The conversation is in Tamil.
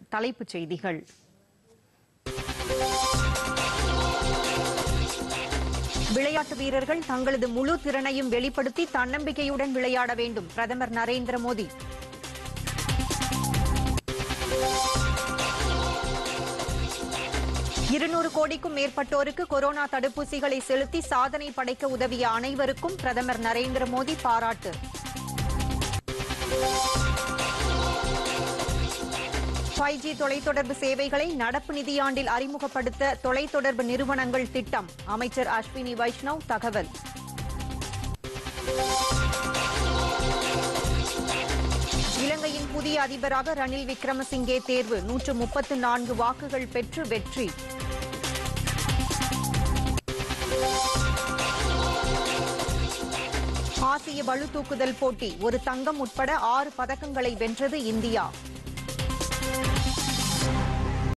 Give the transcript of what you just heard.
தலைப்புச் செய்திகள் விளையாட்டு வீரர்கள் தங்களது முழு திறனையும் வெளிப்படுத்தி தன்னம்பிக்கையுடன் விளையாட வேண்டும் பிரதமர் நரேந்திர மோடி இருநூறு கோடிக்கும் மேற்பட்டோருக்கு கொரோனா தடுப்பூசிகளை செலுத்தி சாதனை படைக்க உதவிய அனைவருக்கும் பிரதமர் நரேந்திர மோடி பாராட்டு ஃபைவ் ஜி தொலைத்தொடர்பு சேவைகளை நடப்பு நிதியாண்டில் அறிமுகப்படுத்த தொலைத்தொடர்பு நிறுவனங்கள் திட்டம் அமைச்சர் அஸ்வினி வைஷ்ணவ் தகவல் இலங்கையின் புதிய அதிபராக ரணில் விக்ரமசிங்கே தேர்வு நூற்று முப்பத்து நான்கு வாக்குகள் பெற்று வெற்றி ஆசிய பளு தூக்குதல் போட்டி ஒரு தங்கம் உட்பட ஆறு பதக்கங்களை வென்றது இந்தியா